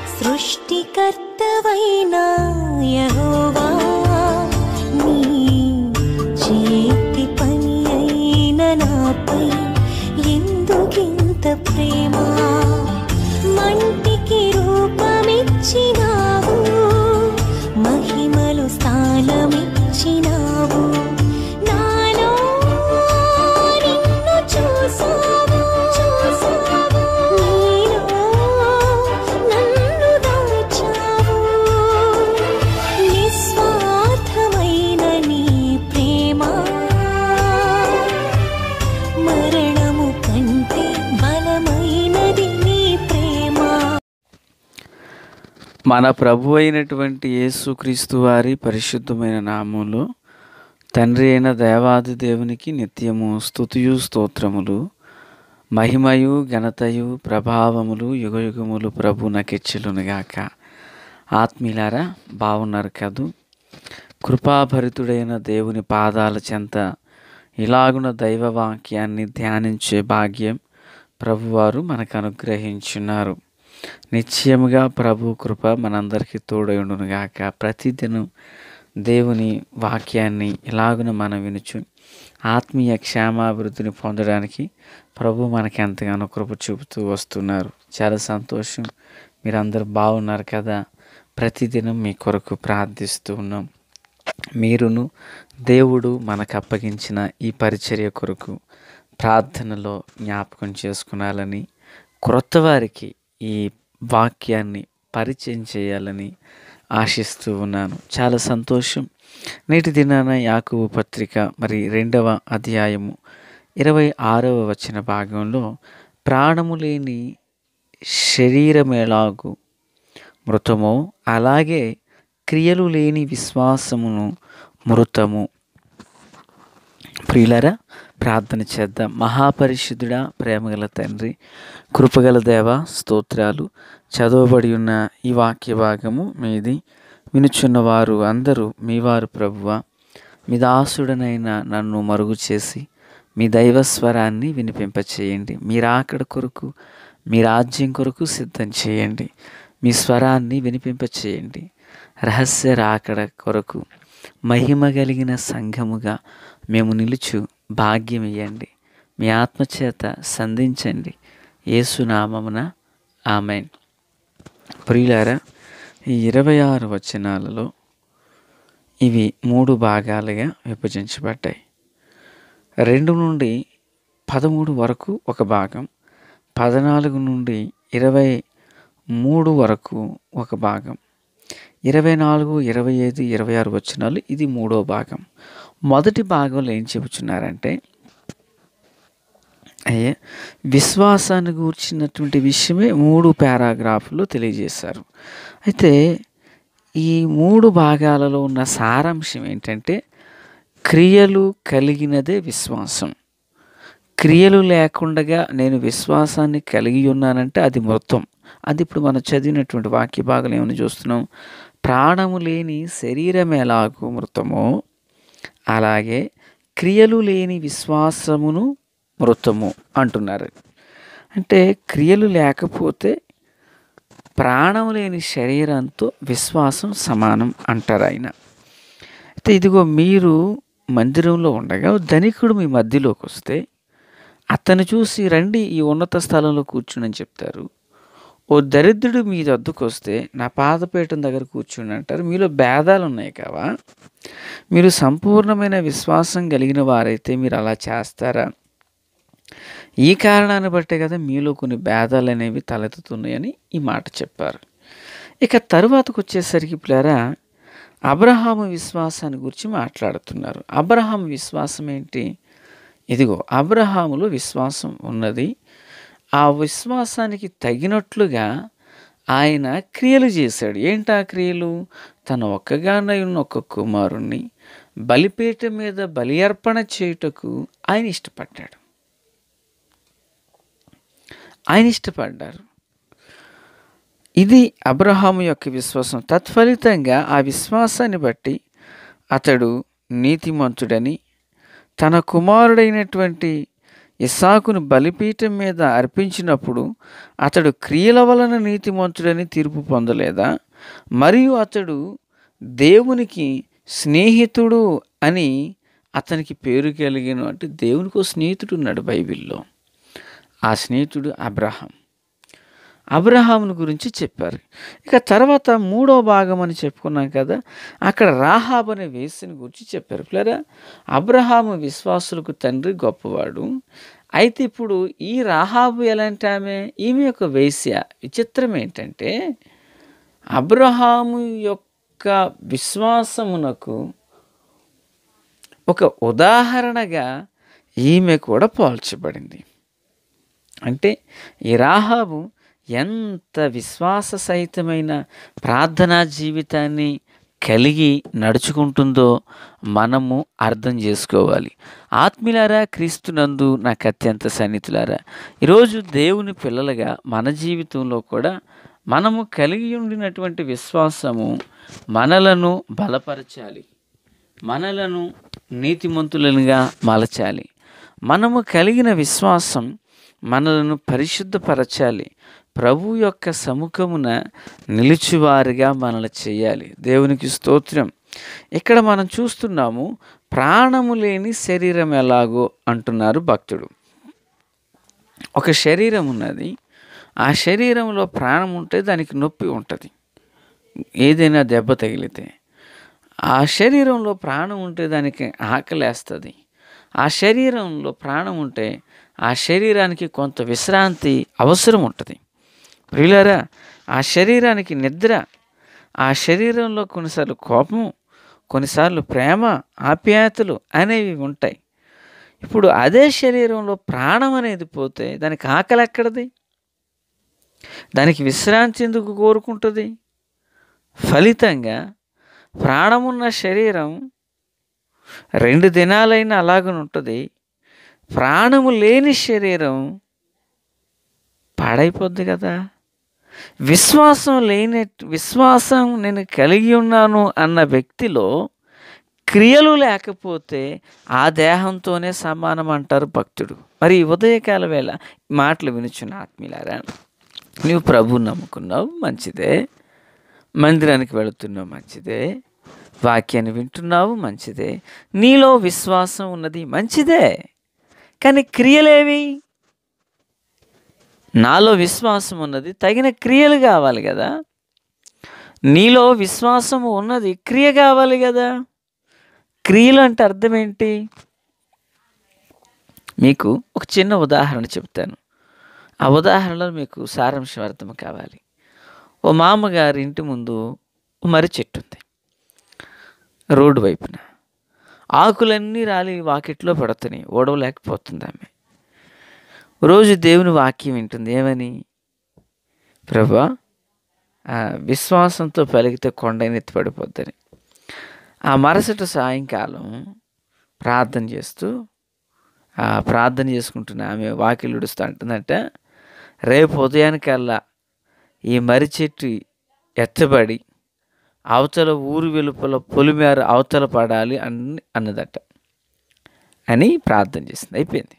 సృష్టికర్తవైనా యెహోవా నీ చేతి పని అయిన నాపై ఎందుకింత ప్రేమ మంటికి రూపమిచ్చినావు మహిమలు స్థానమిచ్చినావు నాలో నిన్ను చూసావు చూసావు నీలో నన్ను దాచావు నిస్వార్థమైన నీ ప్రేమ మరణము కంటే బలమైనది నీ ప్రేమ మన ప్రభు అయినటువంటి యేసుక్రీస్తు వారి పరిశుద్ధమైన నామంలో తండ్రి అయిన దేవాది దేవునికి నిత్యము స్తుతియు స్తోత్రములు మహిమయు ఘనతయు ప్రభావములు యుగయుగములు ప్రభు నకెచ్చులునుగాక ఆత్మీయులారా బాగున్నారు కదూ కృపాభరితుడైన దేవుని పాదాల చెంత ఇలాగున దైవ వాక్యాన్ని ధ్యానించే భాగ్యం ప్రభువారు మనకు అనుగ్రహించున్నారు నిశ్చయముగా ప్రభు కృప మనందరికీ తోడయుండునుగాక ప్రతిదినం దేవుని వాక్యాన్ని ఇలాగున మనం వినుచు ఆత్మీయ క్షేమాభివృద్ధిని పొందడానికి ప్రభు మనకి ఎంతగానో కృప చూపుతూ వస్తున్నారు చాలా సంతోషం మీరందరూ బాగున్నారు కదా ప్రతిదినం మీ కొరకు ప్రార్థిస్తూ ఉన్నాం మీరును దేవుడు మనకు అప్పగించిన ఈ పరిచర్య కొరకు ప్రార్థనలో జ్ఞాపకం చేసుకునాలని క్రొత్త వారికి ఈ వాక్యాన్ని పరిచయం చేయాలని ఆశిస్తూ ఉన్నాను చాలా సంతోషం నేటి దినాన యాకుబు పత్రిక మరి రెండవ అధ్యాయము ఇరవై ఆరవ వచన భాగంలో ప్రాణము లేని శరీరమేలాగు మృతమో అలాగే క్రియలు లేని విశ్వాసమును మృతము ప్రియులరా ప్రార్థన చేద్దాం మహాపరిశుద్ధుడా ప్రేమగల తండ్రి కృపగల దేవ స్తోత్రాలు చదవబడి ఉన్న ఈ వాక్య భాగము మీది వినుచున్న వారు అందరూ మీ వారు ప్రభువ మీ దాసుడనైన నన్ను మరుగు చేసి మీ దైవ స్వరాన్ని వినిపింపచేయండి మీ రాకడ కొరకు మీ రాజ్యం కొరకు సిద్ధం చేయండి మీ స్వరాన్ని వినిపింపచేయండి రహస్య రాకడ కొరకు మహిమ కలిగిన సంఘముగా మేము నిలుచు భాగ్యం ఇవ్వండి మీ ఆత్మచేత సంధించండి యేసునామమున ఆమెన్ ప్రియులారా ఈ ఇరవై ఆరు వచనాలలో ఇవి మూడు భాగాలుగా విభజించబడ్డాయి రెండు నుండి పదమూడు వరకు ఒక భాగం పద్నాలుగు నుండి ఇరవై మూడు వరకు ఒక భాగం ఇరవై నాలుగు ఇరవై ఐదు ఇరవై ఆరు వచనాలు ఇది మూడో భాగం మొదటి భాగంలో ఏం చెబుతున్నారంటే అయ్యే విశ్వాసాన్ని గూర్చినటువంటి విషయమే మూడు పారాగ్రాఫ్లు తెలియజేశారు అయితే ఈ మూడు భాగాలలో ఉన్న సారాంశం ఏంటంటే క్రియలు కలిగినదే విశ్వాసం క్రియలు లేకుండా నేను విశ్వాసాన్ని కలిగి ఉన్నానంటే అది మొత్తం అది ఇప్పుడు మనం చదివినటువంటి వాక్య భాగాలు ఏమని చూస్తున్నాం ప్రాణము లేని శరీరం ఎలాగో మృతమో అలాగే క్రియలు లేని విశ్వాసమును మృతము అంటున్నారు అంటే క్రియలు లేకపోతే ప్రాణం లేని శరీరంతో విశ్వాసం సమానం అంటారు ఆయన అయితే ఇదిగో మీరు మందిరంలో ఉండగా ధనికుడు మీ మధ్యలోకి వస్తే అతను చూసి రండి ఈ ఉన్నత స్థలంలో కూర్చుని చెప్తారు ఓ దరిద్రుడు మీ వద్దకు వస్తే నా పాదపీఠం దగ్గర కూర్చుని అంటారు మీలో భేదాలు ఉన్నాయి కావా మీరు సంపూర్ణమైన విశ్వాసం కలిగిన వారైతే మీరు అలా చేస్తారా ఈ కారణాన్ని బట్టే కదా మీలో కొన్ని భేదాలు అనేవి తలెత్తుతున్నాయని ఈ మాట చెప్పారు ఇక తరువాతకు వచ్చేసరికి పిల్లరా అబ్రహాము విశ్వాసాన్ని గురించి మాట్లాడుతున్నారు అబ్రహాం విశ్వాసం ఏంటి ఇదిగో అబ్రహాములో విశ్వాసం ఉన్నది ఆ విశ్వాసానికి తగినట్లుగా ఆయన క్రియలు చేశాడు ఏంటి ఆ క్రియలు తన ఒక్కగానై ఉన్న ఒక కుమారుణ్ణి బలిపీఠ మీద బలి అర్పణ చేయుటకు ఆయన ఇష్టపడ్డాడు ఆయన ఇష్టపడ్డారు ఇది అబ్రహాము యొక్క విశ్వాసం తత్ఫలితంగా ఆ విశ్వాసాన్ని బట్టి అతడు నీతిమంతుడని తన కుమారుడైనటువంటి ఇస్సాకును బలిపీఠం మీద అర్పించినప్పుడు అతడు క్రియల వలన నీతిమంతుడని తీర్పు పొందలేదా మరియు అతడు దేవునికి స్నేహితుడు అని అతనికి పేరు కలిగిన అంటే దేవునికి ఒక స్నేహితుడు ఉన్నాడు బైబిల్లో ఆ స్నేహితుడు అబ్రహాం అబ్రహామును గురించి చెప్పారు ఇక తర్వాత మూడో భాగం అని చెప్పుకున్నాం కదా అక్కడ రాహాబ్ అనే వేసిని గురించి చెప్పారు పిల్లరా అబ్రహాము విశ్వాసులకు తండ్రి గొప్పవాడు అయితే ఇప్పుడు ఈ రాహాబు ఎలాంటి ఆమె ఈమె యొక్క వేశ్య విచిత్రం ఏంటంటే అబ్రహాము యొక్క విశ్వాసమునకు ఒక ఉదాహరణగా ఈమె కూడా పోల్చబడింది అంటే ఈ రాహాబు ఎంత విశ్వాస సహితమైన ప్రార్థనా జీవితాన్ని కలిగి నడుచుకుంటుందో మనము అర్థం చేసుకోవాలి ఆత్మీయులారా క్రీస్తునందు నాకు అత్యంత సన్నిహితులారా ఈరోజు దేవుని పిల్లలుగా మన జీవితంలో కూడా మనము కలిగి ఉండినటువంటి విశ్వాసము మనలను బలపరచాలి మనలను నీతిమంతులనుగా మలచాలి మనము కలిగిన విశ్వాసం మనలను పరిశుద్ధపరచాలి ప్రభు యొక్క సముఖమున నిలిచివారిగా మనల్ని చేయాలి దేవునికి స్తోత్రం ఇక్కడ మనం చూస్తున్నాము ప్రాణము లేని శరీరం ఎలాగో అంటున్నారు భక్తుడు ఒక శరీరం ఉన్నది ఆ శరీరంలో ప్రాణం ఉంటే దానికి నొప్పి ఉంటుంది ఏదైనా దెబ్బ తగిలితే ఆ శరీరంలో ప్రాణం ఉంటే దానికి ఆకలేస్తుంది ఆ శరీరంలో ప్రాణం ఉంటే ఆ శరీరానికి కొంత విశ్రాంతి అవసరం ఉంటుంది ప్రియులారా ఆ శరీరానికి నిద్ర ఆ శరీరంలో కొన్నిసార్లు కోపము కొన్నిసార్లు ప్రేమ ఆప్యాయతలు అనేవి ఉంటాయి ఇప్పుడు అదే శరీరంలో ప్రాణం అనేది పోతే దానికి ఆకలి ఎక్కడది దానికి విశ్రాంతి ఎందుకు కోరుకుంటుంది ఫలితంగా ప్రాణమున్న శరీరం రెండు దినాలైనా అలాగనే ఉంటుంది ప్రాణము లేని శరీరం పాడైపోద్ది కదా విశ్వాసం లేని విశ్వాసం నేను కలిగి ఉన్నాను అన్న వ్యక్తిలో క్రియలు లేకపోతే ఆ దేహంతోనే సమానం అంటారు భక్తుడు మరి ఈ ఉదయకాల వేళ మాటలు వినుచున్న ఆత్మీయులారా నువ్వు ప్రభు నమ్ముకున్నావు మంచిదే మందిరానికి వెళుతున్నావు మంచిదే వాక్యాన్ని వింటున్నావు మంచిదే నీలో విశ్వాసం ఉన్నది మంచిదే కానీ క్రియలేవి నాలో విశ్వాసం ఉన్నది తగిన క్రియలు కావాలి కదా నీలో విశ్వాసము ఉన్నది క్రియ కావాలి కదా క్రియలు అంటే అర్థం ఏంటి మీకు ఒక చిన్న ఉదాహరణ చెప్తాను ఆ ఉదాహరణలో మీకు సారాంశం అర్థం కావాలి ఓ మామగారి ఇంటి ముందు ఓ మర్రి చెట్టు ఉంది రోడ్డు వైపున ఆకులన్నీ రాలి వాకిట్లో పడుతున్నాయి ఓడవలేకపోతుంది ఆమె రోజు దేవుని వాక్యం వింటుంది ఏమని ప్రభా ఆ విశ్వాసంతో పలికితే కొండని ఎత్తిపడిపోద్దని ఆ మరుసటి సాయంకాలం ప్రార్థన చేస్తూ ఆ ప్రార్థన చేసుకుంటున్న ఆమె వాకిలు ఉడుస్తూ అంటుందంట రేపు ఉదయానికల్లా ఈ మర్రి చెట్టు ఎత్తబడి అవతల ఊరు వెలుపల పొలిమేర అవతల పడాలి అని అన్నదట అని ప్రార్థన చేసింది అయిపోయింది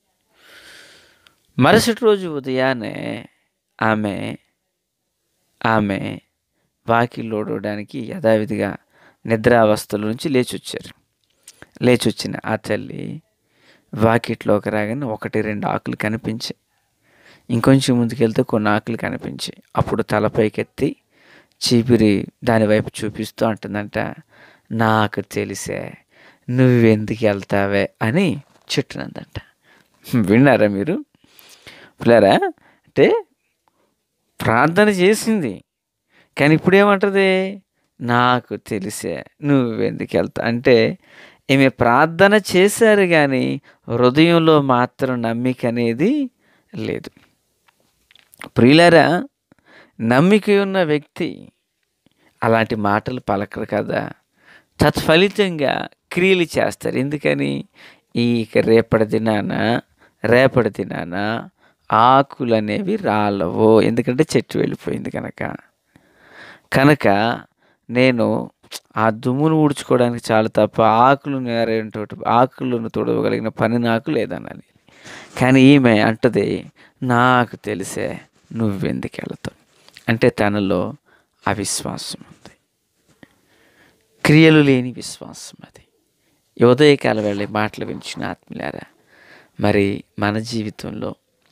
మరుసటి రోజు ఉదయాన్నే ఆమె ఆమె వాకిల్లో ఓడడానికి యథావిధిగా నిద్రావస్థల నుంచి లేచి వచ్చారు లేచి వచ్చిన ఆ తల్లి వాకిట్లోకి రాగానే ఒకటి రెండు ఆకులు కనిపించాయి ఇంకొంచెం ముందుకెళ్తే కొన్ని ఆకులు కనిపించాయి అప్పుడు తలపైకెత్తి చీపిరి దాని వైపు చూపిస్తూ అంటుందంట నాకు తెలిసే నువ్వెందుకు వెళ్తావే అని చెట్టునందంట విన్నారా మీరు పిల్లరా అంటే ప్రార్థన చేసింది కానీ ఇప్పుడు ఏమంటది నాకు తెలిసే నువ్వెందుకు వెళ్తా అంటే ఈమె ప్రార్థన చేశారు కానీ హృదయంలో మాత్రం నమ్మిక అనేది లేదు ప్రియులారా నమ్మిక ఉన్న వ్యక్తి అలాంటి మాటలు పలకరు కదా తత్ఫలితంగా క్రియలు చేస్తారు ఎందుకని ఈ రేపటి దినాన రేపటి దినాన ఆకులు అనేవి రాలవు ఎందుకంటే చెట్టు వెళ్ళిపోయింది కనుక కనుక నేను ఆ దుమ్మును ఊడ్చుకోవడానికి చాలు తప్ప ఆకులు నేరేంటి ఆకులను తొడవగలిగిన పని నాకు లేదనాలి కానీ ఈమె అంటది నాకు తెలిసే నువ్వెందుకు వెళతావు అంటే తనలో అవిశ్వాసం ఉంది క్రియలు లేని విశ్వాసం అది ఈ ఉదయకాల వెళ్ళే మాటలు వించిన ఆత్మీయులారా మరి మన జీవితంలో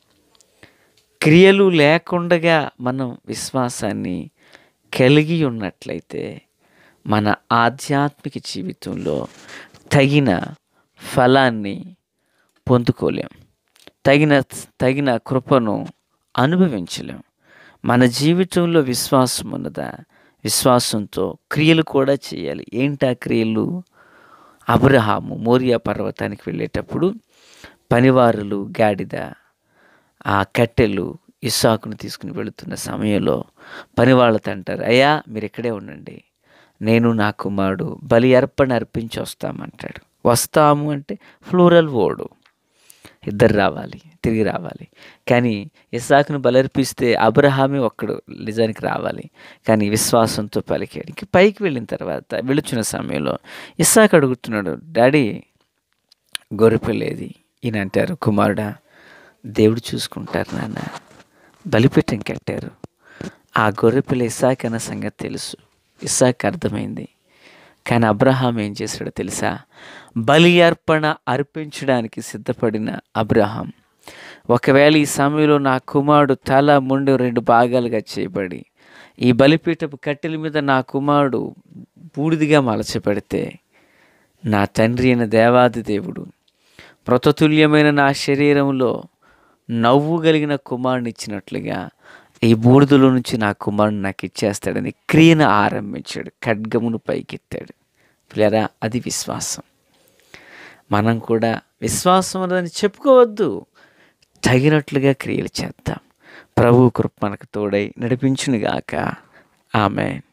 క్రియలు లేకుండగా మనం విశ్వాసాన్ని కలిగి ఉన్నట్లయితే మన ఆధ్యాత్మిక జీవితంలో తగిన ఫలాన్ని పొందుకోలేం తగిన తగిన కృపను అనుభవించలేం మన జీవితంలో విశ్వాసం ఉన్నదా విశ్వాసంతో క్రియలు కూడా చేయాలి ఏంటా క్రియలు అబ్రహాము మోరియా పర్వతానికి వెళ్ళేటప్పుడు పనివారులు గాడిద ఆ కట్టెలు ఇస్సాకును తీసుకుని వెళుతున్న సమయంలో పనివాళ్ళతో అంటారు అయ్యా మీరు ఇక్కడే ఉండండి నేను నా కుమారుడు బలి అర్పణ అర్పించి వస్తామంటాడు వస్తాము అంటే ఫ్లూరల్ ఓడు ఇద్దరు రావాలి తిరిగి రావాలి కానీ ఇస్సాకును బలర్పిస్తే అబ్రహామే ఒక్కడు నిజానికి రావాలి కానీ విశ్వాసంతో పలికాడు ఇంక పైకి వెళ్ళిన తర్వాత వెళుచున్న సమయంలో ఇస్సాకు అడుగుతున్నాడు డాడీ గొర్రెపిల్లేది ఈయన అంటారు కుమారుడా దేవుడు చూసుకుంటారు నాన్న బలిపీఠం కట్టారు ఆ గొర్రెపిల్ల ఇస్సాక్ అన్న సంగతి తెలుసు ఇస్సాక్ అర్థమైంది కానీ అబ్రహాం ఏం చేశాడో తెలుసా బలి అర్పణ అర్పించడానికి సిద్ధపడిన అబ్రహాం ఒకవేళ ఈ సమయంలో నా కుమారుడు తల ముండు రెండు భాగాలుగా చేయబడి ఈ బలిపీఠపు కట్టెల మీద నా కుమారుడు బూడిదిగా మలచబడితే నా తండ్రి అయిన దేవాది దేవుడు మృతతుల్యమైన నా శరీరంలో నవ్వు కలిగిన కుమారుని ఇచ్చినట్లుగా ఈ బూడిదలో నుంచి నా కుమారుడు నాకు ఇచ్చేస్తాడని క్రియను ఆరంభించాడు ఖడ్గమును పైకెత్తాడు పిల్లరా అది విశ్వాసం మనం కూడా విశ్వాసం ఉన్నదని చెప్పుకోవద్దు తగినట్లుగా క్రియలు చేద్దాం ప్రభు కృప మనకు తోడై నడిపించునుగాక ఆమె